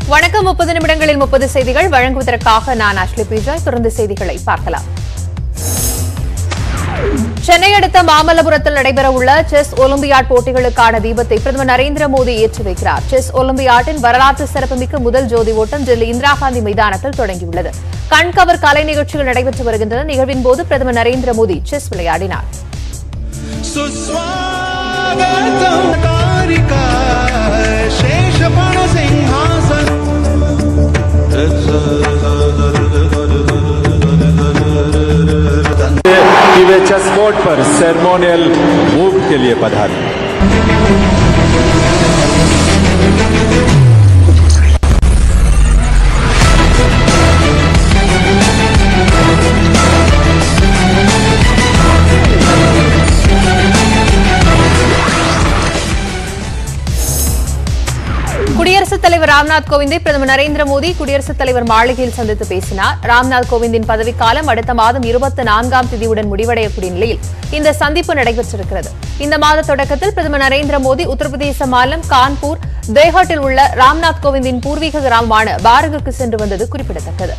வணக்கம் முப்பது நிமிடங்களில் முப்பது செய்திகள் வழங்குவதற்காக நான் அஷ்லி பிஜாய் தொடர்ந்து செய்திகளை பார்க்கலாம் சென்னை அடுத்த மாமல்லபுரத்தில் நடைபெறவுள்ள செஸ் ஒலிம்பியாட் போட்டிகளுக்கான தீபத்தை பிரதமர் நரேந்திர மோடி ஏற்றி வைக்கிறார் செஸ் ஒலிம்பியாட்டின் வரலாற்று சிறப்புமிக்க முதல் ஜோதி ஓட்டம் டெல்லி இந்திரா காந்தி மைதானத்தில் தொடங்கியுள்ளது கண்கவர் கலை நிகழ்ச்சிகள் நடைபெற்று வருகின்றன நிகழ்வின் போது பிரதமர் நரேந்திர மோடி செஸ் விளையாடினார் सुस्वागतं कारिका शेषपण सिंहासन कि वे चेस बोर्ड पर सेरेमोनियल मूव के लिए पधारे குடியரசுத் தலைவர் ராம்நாத் கோவிந்தை பிரதமர் நரேந்திர மோடி குடியரசுத் தலைவர் மாளிகையில் சந்தித்து பேசினார் ராம்நாத் கோவிந்தின் பதவிக்காலம் அடுத்த மாதம் இருபத்தி நான்காம் தேதியுடன் முடிவடையக்கூடிய நிலையில் இந்த சந்திப்பு நடைபெற்றிருக்கிறது இந்த மாத தொடக்கத்தில் பிரதமர் நரேந்திர மோடி உத்தரப்பிரதேச மாநிலம் கான்பூர் தேஹாட்டில் உள்ள ராம்நாத் கோவிந்தின் பூர்வீக கிராமமான பாரகுக்கு சென்று வந்தது குறிப்பிடத்தக்கது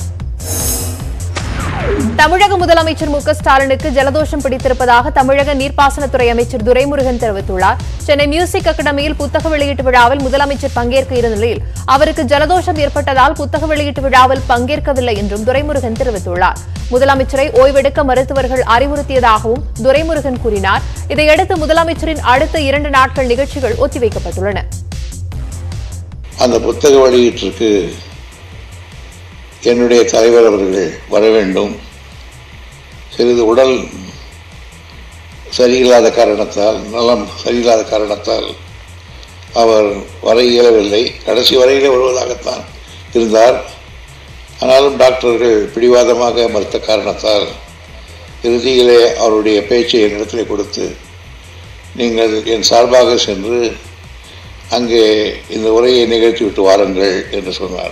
தமிழக முதலமைச்சர் மு க ஸ்டாலினுக்கு ஜலதோஷம் பிடித்திருப்பதாக தமிழக நீர்ப்பாசனத்துறை அமைச்சர் துரைமுருகன் தெரிவித்துள்ளார் சென்னை மியூசிக் அகாடமியில் புத்தக வெளியீட்டு விழாவில் முதலமைச்சர் பங்கேற்க இருந்த நிலையில் அவருக்கு ஜலதோஷம் ஏற்பட்டதால் புத்தக வெளியீட்டு விழாவில் பங்கேற்கவில்லை என்றும் துரைமுருகன் தெரிவித்துள்ளார் முதலமைச்சரை ஓய்வெடுக்க மருத்துவர்கள் அறிவுறுத்தியதாகவும் துரைமுருகன் கூறினார் இதையடுத்து முதலமைச்சரின் அடுத்த இரண்டு நாட்கள் நிகழ்ச்சிகள் ஒத்திவைக்கப்பட்டுள்ளன அந்த புத்தக வெளியீட்டிற்கு என்னுடைய தலைவர் அவர்கள் வர வேண்டும் சிறிது உடல் சரியில்லாத காரணத்தால் நலம் சரியில்லாத காரணத்தால் அவர் வர இயலவில்லை கடைசி வரையிலே வருவதாகத்தான் இருந்தார் ஆனாலும் டாக்டர்கள் பிடிவாதமாக மறுத்த காரணத்தால் இறுதியிலே அவருடைய பேச்சை என்னிடத்தில் கொடுத்து நீங்கள் என் சார்பாக சென்று அங்கே இந்த உரையை நிகழ்த்திவிட்டு வாருங்கள் என்று சொன்னார்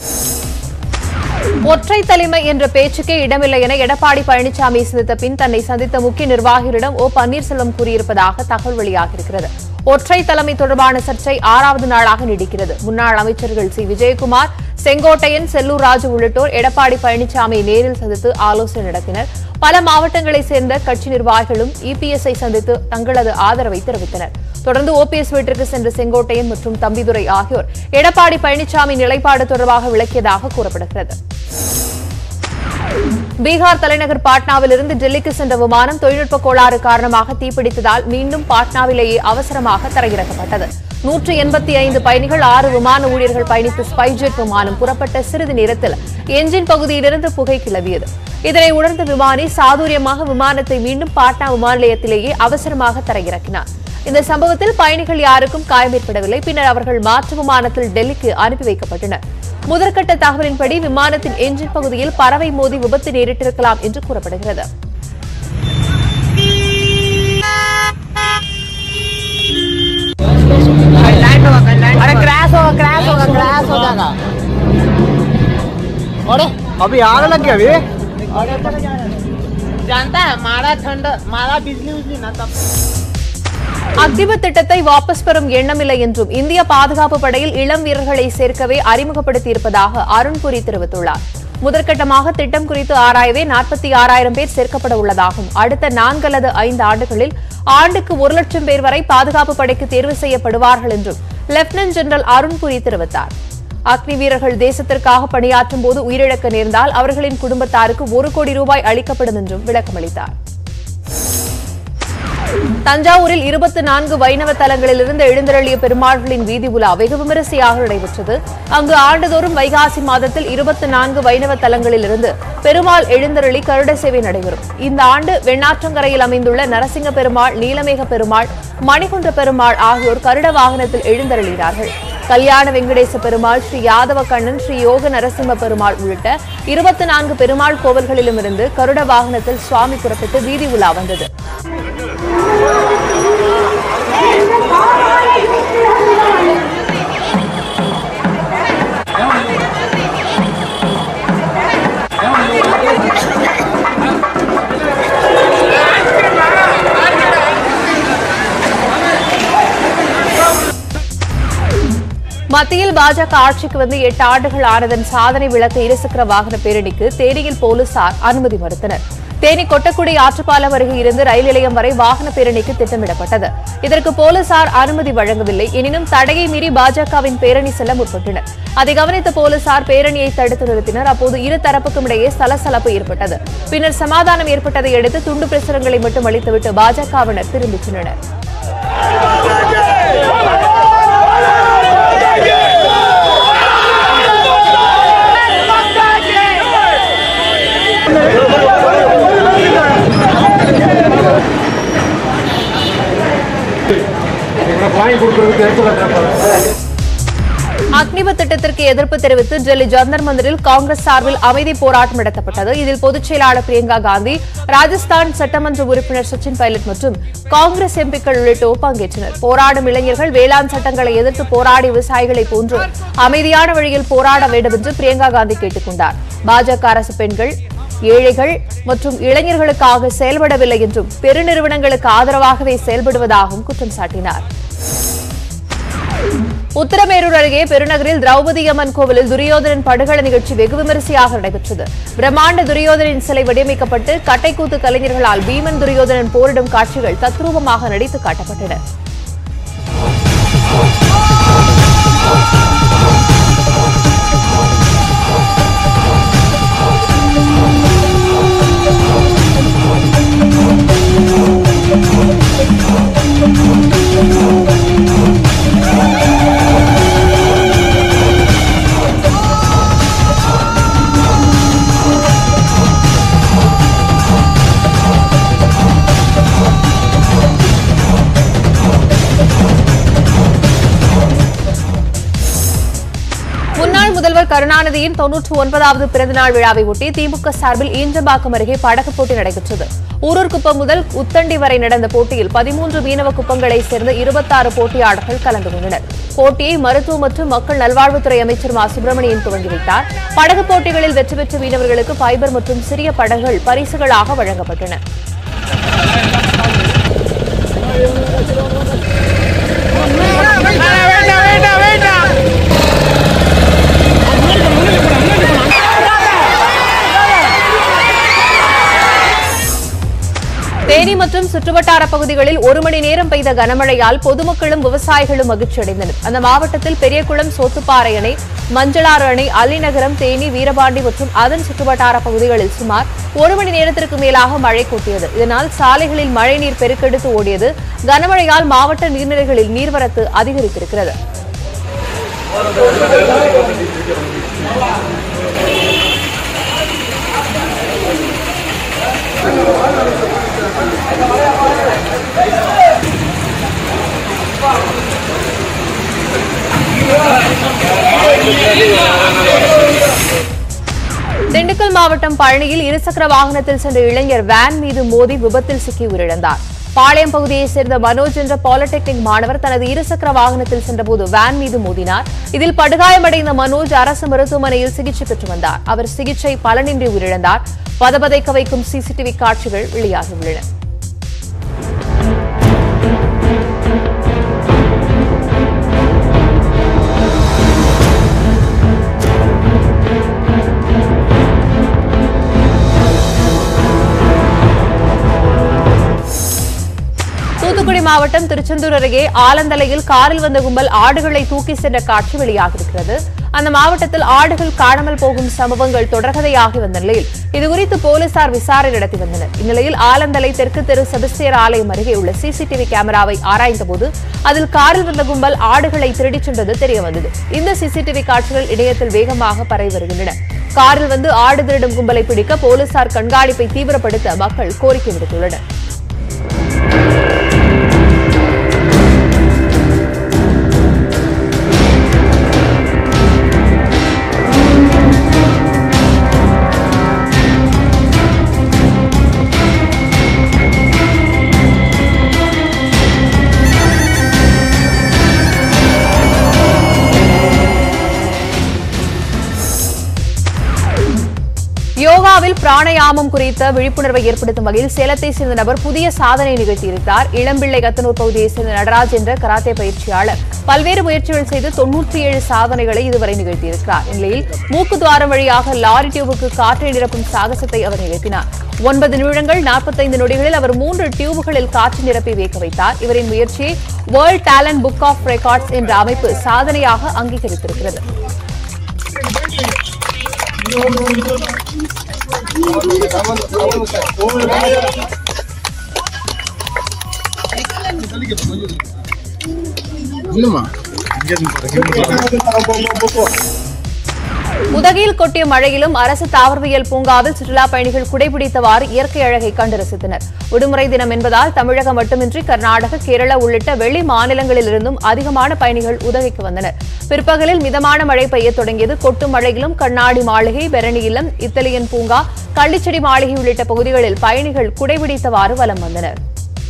ஒற்றை தலைமை என்ற பேச்சுக்கே இடமில்லை என எடப்பாடி பழனிசாமி சந்தித்த பின் தன்னை சந்தித்த முக்கிய நிர்வாகிகளிடம் ஓ பன்னீர்செல்வம் கூறியிருப்பதாக தகவல் வெளியாகியிருக்கிறது ஒற்றை தலைமை தொடர்பான சர்ச்சை ஆறாவது நாளாக நீடிக்கிறது முன்னாள் அமைச்சர்கள் சி விஜயகுமார் செங்கோட்டையன் செல்லூர் ராஜு உள்ளிட்டோர் எடப்பாடி பழனிசாமியை நேரில் சந்தித்து ஆலோசனை நடத்தினர் பல மாவட்டங்களைச் சேர்ந்த கட்சி நிர்வாகிகளும் இபிஎஸ்ஐ சந்தித்து தங்களது ஆதரவை தெரிவித்தனர் தொடர்ந்து ஓபிஎஸ் வீட்டிற்கு சென்ற செங்கோட்டையன் மற்றும் தம்பிதுரை ஆகியோர் எடப்பாடி பழனிசாமி நிலைப்பாடு தொடர்பாக விளக்கியதாக கூறப்படுகிறது பீகார் தலைநகர் பாட்னாவிலிருந்து டெல்லிக்கு சென்ற விமானம் தொழில்நுட்ப கோளாறு காரணமாக தீப்பிடித்ததால் மீண்டும் பாட்னாவிலேயே அவசரமாக தரையிறக்கப்பட்டது நூற்று எண்பத்தி ஐந்து பயணிகள் ஆறு விமான ஊழியர்கள் பயணித்த ஸ்பைஜெட் விமானம் புறப்பட்ட சிறிது நேரத்தில் என்ஜின் பகுதியிலிருந்து புகை கிளவியது இதனை உணர்ந்த விமானி சாதுரியமாக விமானத்தை மீண்டும் பாட்னா விமான நிலையத்திலேயே அவசரமாக தரையிறக்கினார் இந்த சம்பவத்தில் பயணிகள் யாருக்கும் காயம் ஏற்படவில்லை பின்னர் அவர்கள் மாற்று விமானத்தில் டெல்லிக்கு அனுப்பி வைக்கப்பட்டனர் முதற்கட்ட தகவலின்படி விமானத்தின் என்ஜின் பகுதியில் பறவை மோதி விபத்து நேரிட்டிருக்கலாம் என்று கூறப்படுகிறது अरे क्रैश होगा क्रैश होगा क्रैश हो जाएगा अरे अभी आग लग गया अभी जानता है मारा ठंड मारा बिजली उजली ना तब அக்னிபத் திட்டத்தை வாபஸ் பெறும் எண்ணமில்லை என்றும் இந்திய பாதுகாப்பு படையில் இளம் வீரர்களை சேர்க்கவே அறிமுகப்படுத்தியிருப்பதாக அருண்புரி தெரிவித்துள்ளார் முதற்கட்டமாக திட்டம் குறித்து ஆராயவே நாற்பத்தி ஆறாயிரம் பேர் சேர்க்கப்பட உள்ளதாகும் அடுத்த நான்கு அல்லது ஐந்து ஆண்டுகளில் ஆண்டுக்கு ஒரு லட்சம் பேர் வரை பாதுகாப்பு படைக்கு தேர்வு செய்யப்படுவார்கள் என்றும் லெப்டினன்ட் ஜெனரல் அருண்புரி தெரிவித்தார் அக்னி வீரர்கள் தேசத்திற்காக பணியாற்றும் போது உயிரிழக்க நேர்ந்தால் அவர்களின் குடும்பத்தாருக்கு ஒரு கோடி ரூபாய் அளிக்கப்படும் என்றும் விளக்கமளித்தார் தஞ்சாவூரில் இருபத்தி நான்கு வைணவ தலங்களிலிருந்து எழுந்தருளிய பெருமாள்களின் வீதி உலா வெகு விமரிசையாக நடைபெற்றது அங்கு ஆண்டுதோறும் வைகாசி மாதத்தில் இருபத்தி நான்கு வைணவ தலங்களிலிருந்து பெருமாள் எழுந்தருளி கருட சேவை நடைபெறும் இந்த ஆண்டு வெண்ணாற்றங்கரையில் அமைந்துள்ள நரசிங்க பெருமாள் நீலமேக பெருமாள் மணிகுன்ற பெருமாள் ஆகியோர் கருட வாகனத்தில் எழுந்தருளினார்கள் கல்யாண வெங்கடேச பெருமாள் ஸ்ரீ யாதவ கண்ணன் ஸ்ரீ யோக நரசிம்ம பெருமாள் உள்ளிட்ட இருபத்தி நான்கு பெருமாள் கோவில்களிலும் இருந்து கருட வாகனத்தில் சுவாமி புறப்பட்டு வீதி உலா வந்தது மத்தியில் பாஜக ஆட்சிக்கு வந்து எட்டு ஆண்டுகள் ஆனதன் சாதனை விளக்க இருசக்கர வாகன பேரணிக்கு தேனியில் போலீசார் அனுமதி மறுத்தனர் தேனி கொட்டக்குடி ஆற்றுப்பாலம் அருகே இருந்து ரயில் நிலையம் வரை வாகன பேரணிக்கு திட்டமிடப்பட்டது இதற்கு போலீசார் அனுமதி வழங்கவில்லை எனினும் தடையை மீறி பாஜகவின் பேரணி செல்ல முற்பட்டனர் அதை கவனித்த போலீசார் பேரணியை தடுத்து நிறுத்தினர் அப்போது இரு தரப்புக்கும் இடையே சலசலப்பு ஏற்பட்டது பின்னர் சமாதானம் ஏற்பட்டதை அடுத்து துண்டு பிரசுரங்களை மட்டும் அளித்துவிட்டு பாஜகவினர் திரும்பிச் சென்றனர் அக்னிபத் திட்டத்திற்கு எதிர்ப்பு தெரிவித்து டெல்லி ஜந்தர் மந்திரில் காங்கிரஸ் சார்பில் அமைதி போராட்டம் நடத்தப்பட்டது இதில் பொதுச் செயலாளர் பிரியங்கா காந்தி ராஜஸ்தான் சட்டமன்ற உறுப்பினர் சச்சின் பைலட் மற்றும் காங்கிரஸ் எம்பிக்கள் உள்ளிட்டோர் பங்கேற்றனர் போராடும் இளைஞர்கள் வேளாண் சட்டங்களை எதிர்த்து போராடிய விவசாயிகளை போன்று அமைதியான வழியில் போராட வேண்டும் என்று பிரியங்கா காந்தி கேட்டுக் கொண்டார் பாஜக அரசு பெண்கள் ஏழைகள் மற்றும் இளைஞர்களுக்காக செயல்படவில்லை என்றும் பெருநிறுவனங்களுக்கு ஆதரவாகவே செயல்படுவதாகவும் குற்றம் சாட்டினார் உத்தரமேரூர் அருகே பெருநகரில் திரௌபதி அம்மன் கோவிலில் துரியோதனன் படுகள நிகழ்ச்சி வெகு விமரிசையாக நடைபெற்றது பிரம்மாண்ட துரியோதனின் சிலை வடிவமைக்கப்பட்டு கட்டைக்கூத்து கலைஞர்களால் பீமன் துரியோதனன் போரிடும் காட்சிகள் தத்ரூபமாக நடித்து காட்டப்பட்டன முன்னாள் முதல்வர் கருணாநிதியின் தொன்னூற்று ஒன்பதாவது பிறந்தநாள் விழாவை ஒட்டி திமுக சார்பில் ஈஞ்சம்பாக்கம் அருகே படகு போட்டி நடைபெற்றது ஊரூர் குப்பம் முதல் உத்தண்டி வரை நடந்த போட்டியில் பதிமூன்று மீனவ குப்பங்களைச் சேர்ந்த இருபத்தாறு போட்டியாளர்கள் கலந்து கொண்டனர் போட்டியை மருத்துவ மற்றும் மக்கள் நல்வாழ்வுத்துறை அமைச்சர் மா சுப்பிரமணியன் துவங்கி வைத்தார் படகு போட்டிகளில் வெற்றி பெற்ற மீனவர்களுக்கு ஃபைபர் மற்றும் சிறிய படகுகள் பரிசுகளாக வழங்கப்பட்டன தேனி மற்றும் சுற்றுவட்டார பகுதிகளில் ஒரு மணி நேரம் பெய்த கனமழையால் பொதுமக்களும் விவசாயிகளும் மகிழ்ச்சி அடைந்தனர் அந்த மாவட்டத்தில் பெரியகுளம் சோத்துப்பாறை அணை மஞ்சளாறு அணை அள்ளிநகரம் தேனி வீரபாண்டி மற்றும் அதன் சுற்றுவட்டார பகுதிகளில் சுமார் ஒரு மணி நேரத்திற்கு மேலாக மழை கொட்டியது இதனால் சாலைகளில் மழைநீர் பெருக்கெடுத்து ஓடியது கனமழையால் மாவட்ட நீர்நிலைகளில் நீர்வரத்து அதிகரித்திருக்கிறது திண்டுக்கல் மாவட்டம் பழனியில் இருசக்கர வாகனத்தில் சென்ற இளைஞர் வேன் மீது மோதி விபத்தில் சிக்கி உயிரிழந்தார் பாளையம் பகுதியைச் சேர்ந்த மனோஜ் என்ற பாலிடெக்னிக் மாணவர் தனது இருசக்கர வாகனத்தில் சென்றபோது வேன் மீது மோதினார் இதில் படுகாயமடைந்த மனோஜ் அரசு மருத்துவமனையில் சிகிச்சை பெற்று வந்தார் அவர் சிகிச்சை பலனின்றி உயிரிழந்தார் பதபதைக்க வைக்கும் சிசிடிவி காட்சிகள் வெளியாகியுள்ளன தூத்துக்குடி மாவட்டம் திருச்செந்தூர் அருகே ஆலந்தலையில் காரில் வந்த கும்பல் ஆடுகளை தூக்கி சென்ற காட்சி வெளியாகியிருக்கிறது அந்த மாவட்டத்தில் ஆடுகள் காணாமல் போகும் சம்பவங்கள் தொடர்கதையாகி வந்த நிலையில் இதுகுறித்து போலீசார் விசாரணை நடத்தி வந்தனர் இந்நிலையில் ஆலந்தலை தெற்கு தெரு செபஸ்தியர் ஆலயம் அருகே உள்ள சிசிடிவி கேமராவை ஆராய்ந்தபோது அதில் காரில் வந்த கும்பல் ஆடுகளை திருடிச் சென்றது தெரியவந்தது இந்த சிசிடிவி காட்சிகள் இணையத்தில் வேகமாக பரவி வருகின்றன காரில் வந்து ஆடு திருடும் கும்பலை பிடிக்க போலீசார் கண்காணிப்பை தீவிரப்படுத்த மக்கள் கோரிக்கை விடுத்துள்ளனர் யோகாவில் பிராணயாமம் குறித்த விழிப்புணர்வை ஏற்படுத்தும் வகையில் சேலத்தை சேர்ந்த நபர் புதிய சாதனை நிகழ்த்தியிருக்கிறார் இளம்பிள்ளை கத்தனூர் பகுதியைச் சேர்ந்த நடராஜ் என்ற கராத்தே பயிற்சியாளர் பல்வேறு முயற்சிகள் செய்து தொன்னூற்றி ஏழு சாதனைகளை இதுவரை நிகழ்த்தியிருக்கிறார் இந்நிலையில் மூக்கு துவாரம் வழியாக லாரி டியூபுக்கு காற்றை நிரப்பும் சாகசத்தை அவர் நிகழ்த்தினார் ஒன்பது நிமிடங்கள் நாற்பத்தைந்து நொடிகளில் அவர் மூன்று டியூபுகளில் காற்று நிரப்பி வைக்க வைத்தார் இவரின் முயற்சியை world talent book of records என்ற அமைப்பு சாதனையாக அங்கீகரித்திருக்கிறது உதகையில் கொட்டிய மழையிலும் அரசு தாவரவியல் பூங்காவில் சுற்றுலா பயணிகள் குடைபிடித்தவாறு இயற்கை அழகை கண்டு ரசித்தனர் விடுமுறை தினம் என்பதால் தமிழகம் மட்டுமின்றி கர்நாடக கேரளா உள்ளிட்ட வெளி மாநிலங்களிலிருந்தும் அதிகமான பயணிகள் உதகைக்கு வந்தனர் பிற்பகலில் மிதமான மழை பெய்யத் தொடங்கியது கொட்டும் மழையிலும் கண்ணாடி மாளிகை பெரணி இல்லம் இத்தாலியன் பூங்கா கள்ளிச்செடி மாளிகை உள்ளிட்ட பகுதிகளில் பயணிகள் குடைபிடித்தவாறு வலம் வந்தனர்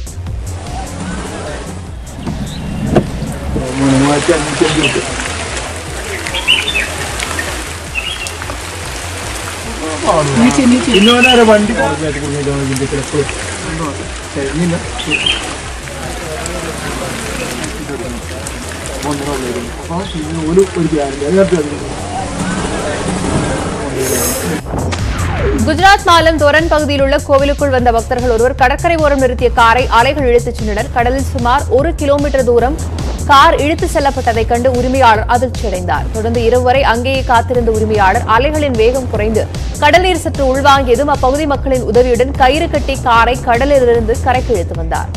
குஜராத் மாநிலம் தொரன் பகுதியில் உள்ள கோவிலுக்குள் வந்த பக்தர்கள் ஒருவர் கடற்கரை ஓரம் நிறுத்திய காரை அலைகள் இழுத்துச் சென்றனர் கடலில் சுமார் ஒரு கிலோமீட்டர் தூரம் கார் இழுத்து செல்லப்பட்டதைக் கண்டு உரிமையாளர் அதிர்ச்சியடைந்தார் தொடர்ந்து இரவு வரை அங்கேயே காத்திருந்த உரிமையாளர் அலைகளின் வேகம் குறைந்து கடல் நீர் சற்று உள்வாங்கியதும் அப்பகுதி மக்களின் உதவியுடன் கயிறு கட்டி காரை கடலிலிருந்து கரைக்கு இழுத்து வந்தார்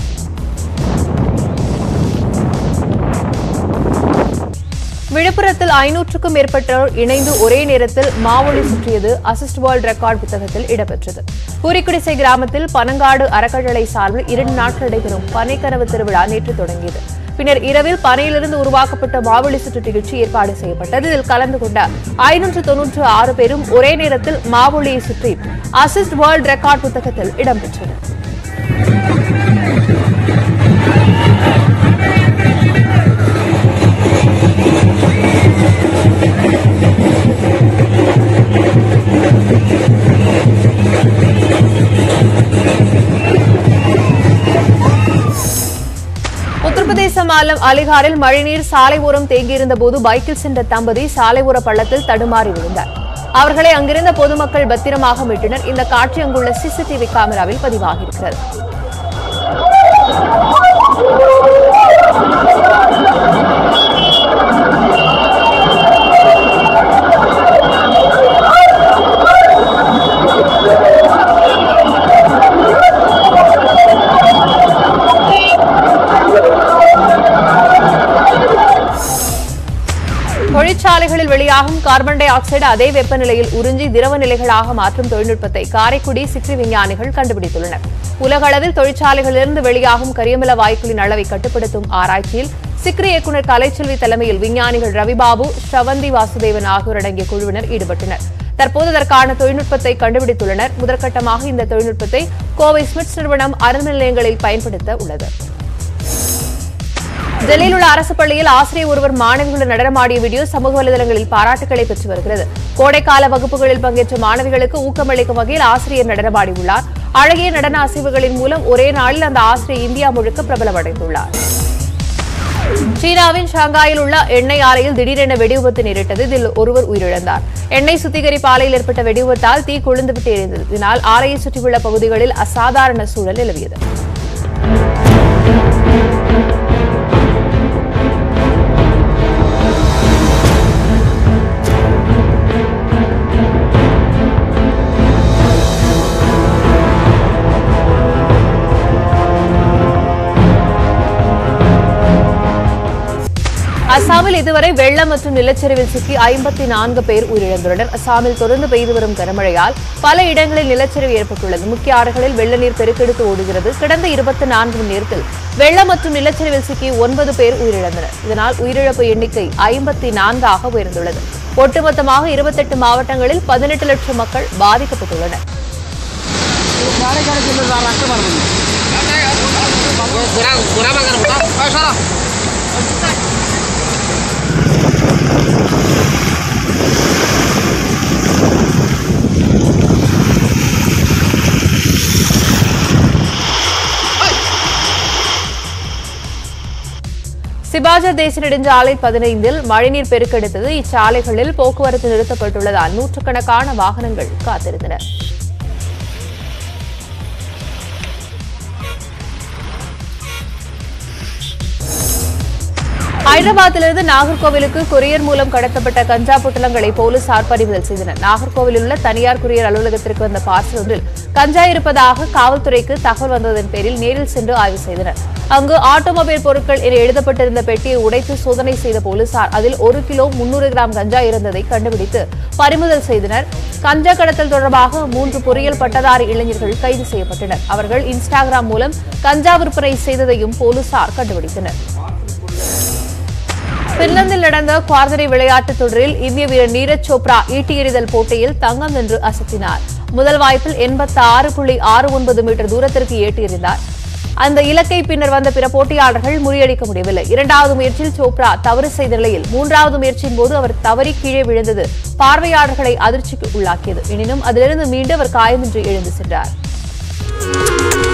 விழுப்புரத்தில் ஐநூற்றுக்கும் மேற்பட்டோர் இணைந்து ஒரே நேரத்தில் மாவொலி சுற்றியது அசிஸ்ட் வேர்ல்ட் ரெக்கார்ட் புத்தகத்தில் இடம்பெற்றது பூரிக்குடிசை கிராமத்தில் பனங்காடு அறக்கட்டளை சார்பில் இரண்டு நாட்கள் நடைபெறும் பனைக்கனவு திருவிழா நேற்று தொடங்கியது பின்னர் இரவில் பனையிலிருந்து உருவாக்கப்பட்ட மாவொலி சுற்று நிகழ்ச்சி ஏற்பாடு செய்யப்பட்டது இதில் கலந்து கொண்ட ஐநூற்று தொன்னூற்று ஆறு பேரும் ஒரே நேரத்தில் மாவொலியை சுற்றி அசிஸ்ட் வேர்ல்ட் ரெக்கார்ட் புத்தகத்தில் இடம்பெற்றது உத்தரப்பிரதேச மாநிலம் அலிகாரில் மழைநீர் சாலை ஓரம் தேங்கியிருந்த போது பைக்கில் சென்ற தம்பதி சாலை ஓர பள்ளத்தில் தடுமாறி விழுந்தார் அவர்களை அங்கிருந்த பொதுமக்கள் பத்திரமாக மீட்டனர் இந்த காட்சி அங்குள்ள சிசிடிவி கேமராவில் பதிவாகியிருக்கிறது தொழிற்சாலைகளில் வெளியாகும் கார்பன் டை ஆக்சைடு அதே வெப்பநிலையில் உறிஞ்சி திரவ நிலைகளாக மாற்றும் தொழில்நுட்பத்தை காரைக்குடி சிற்றி விஞ்ஞானிகள் கண்டுபிடித்துள்ளனர் உலக அளவில் தொழிற்சாலைகளிலிருந்து வெளியாகும் கரியமில வாயுக்களின் அளவை கட்டுப்படுத்தும் ஆராய்ச்சியில் சிக்ரி இயக்குநர் கலைச்செல்வி தலைமையில் விஞ்ஞானிகள் ரவிபாபு ஸ்ரவந்தி வாசுதேவன் ஆகியோர் அடங்கிய குழுவினர் ஈடுபட்டனர் தற்போது அதற்கான தொழில்நுட்பத்தை கண்டுபிடித்துள்ளனர் முதற்கட்டமாக இந்த தொழில்நுட்பத்தை கோவை ஸ்மிட்ஸ் நிறுவனம் அரசு நிலையங்களில் பயன்படுத்த உள்ளது டெல்லியில் உள்ள அரசு பள்ளியில் ஆசிரியர் ஒருவர் மாணவிகளுடன் நடனமாடிய வீடியோ சமூக வலைதளங்களில் பாராட்டுகளை பெற்று வருகிறது கோடைக்கால வகுப்புகளில் பங்கேற்ற மாணவிகளுக்கு ஊக்கமளிக்கும் வகையில் ஆசிரியர் நடனமாடியுள்ளார் அழகிய நடன அசைவுகளின் மூலம் ஒரே நாளில் அந்த ஆசிரியர் இந்தியா முழுக்க பிரபலமடைந்துள்ளார் சீனாவின் ஷாங்காயில் உள்ள எண்ணெய் ஆலையில் திடீரென வெடிவிபத்து நேரிட்டது இதில் ஒருவர் உயிரிழந்தார் எண்ணெய் சுத்திகரிப்பு ஆலையில் ஏற்பட்ட வெடிவிபத்தால் தீ கொழுந்துவிட்டு எரிந்தது இதனால் ஆலையை சுற்றியுள்ள பகுதிகளில் அசாதாரண சூழல் நிலவியது அசாமில் இதுவரை வெள்ளம் மற்றும் நிலச்சரிவில் சிக்கி ஐம்பத்தி நான்கு பேர் உயிரிழந்துள்ளனர் அசாமில் தொடர்ந்து பெய்து வரும் கனமழையால் பல இடங்களில் நிலச்சரிவு ஏற்பட்டுள்ளது முக்கிய ஆறுகளில் வெள்ள நீர் பெருக்கெடுத்து ஓடுகிறது கடந்த இருபத்தி நான்கு மணி நேரத்தில் வெள்ளம் மற்றும் நிலச்சரிவில் சிக்கி ஒன்பது பேர் உயிரிழந்தனர் இதனால் உயிரிழப்பு எண்ணிக்கை ஐம்பத்தி நான்காக உயர்ந்துள்ளது ஒட்டுமொத்தமாக இருபத்தெட்டு மாவட்டங்களில் பதினெட்டு லட்சம் மக்கள் பாதிக்கப்பட்டுள்ளனர் சிபாஜா தேசிய நெடுஞ்சாலை பதினைந்தில் மழைநீர் பெருக்கெடுத்தது இச்சாலைகளில் போக்குவரத்து நிறுத்தப்பட்டுள்ளதால் நூற்றுக்கணக்கான வாகனங்கள் காத்திருந்தன ஹைதராபாத்திலிருந்து நாகர்கோவிலுக்கு கொரியர் மூலம் கடத்தப்பட்ட கஞ்சா பொட்டலங்களை போலீசார் பறிமுதல் செய்தனர் நாகர்கோவிலில் உள்ள தனியார் கொரியர் அலுவலகத்திற்கு வந்த பார்சல் ஒன்றில் கஞ்சா இருப்பதாக காவல்துறைக்கு தகவல் வந்ததன் பேரில் நேரில் சென்று ஆய்வு செய்தனர் அங்கு ஆட்டோமொபைல் பொருட்கள் என எழுதப்பட்டிருந்த பெட்டியை உடைத்து சோதனை செய்த போலீசார் அதில் ஒரு கிலோ முன்னூறு கிராம் கஞ்சா இருந்ததை கண்டுபிடித்து பறிமுதல் செய்தனர் கஞ்சா கடத்தல் தொடர்பாக மூன்று பொறியியல் பட்டதாரி இளைஞர்கள் கைது செய்யப்பட்டனர் அவர்கள் இன்ஸ்டாகிராம் மூலம் கஞ்சா விற்பனை செய்ததையும் போலீசார் கண்டுபிடித்தனர் பின்லாந்தில் நடந்த குவார்தரை விளையாட்டுத் தொடரில் இந்திய வீரர் நீரஜ் சோப்ரா ஈட்டி எறிதல் போட்டியில் தங்கம் வென்று அசத்தினார் முதல் வாய்ப்பில் எண்பத்தி ஆறு புள்ளி ஆறு ஒன்பது மீட்டர் தூரத்திற்கு ஈட்டி எறிந்தார் அந்த இலக்கை பின்னர் வந்த பிற போட்டியாளர்கள் முறியடிக்க முடியவில்லை இரண்டாவது முயற்சியில் சோப்ரா தவறு செய்த நிலையில் மூன்றாவது முயற்சியின் போது அவர் தவறி கீழே விழுந்தது பார்வையாளர்களை அதிர்ச்சிக்கு உள்ளாக்கியது எனினும் அதிலிருந்து மீண்டு அவர் காயமின்றி எழுந்து சென்றார்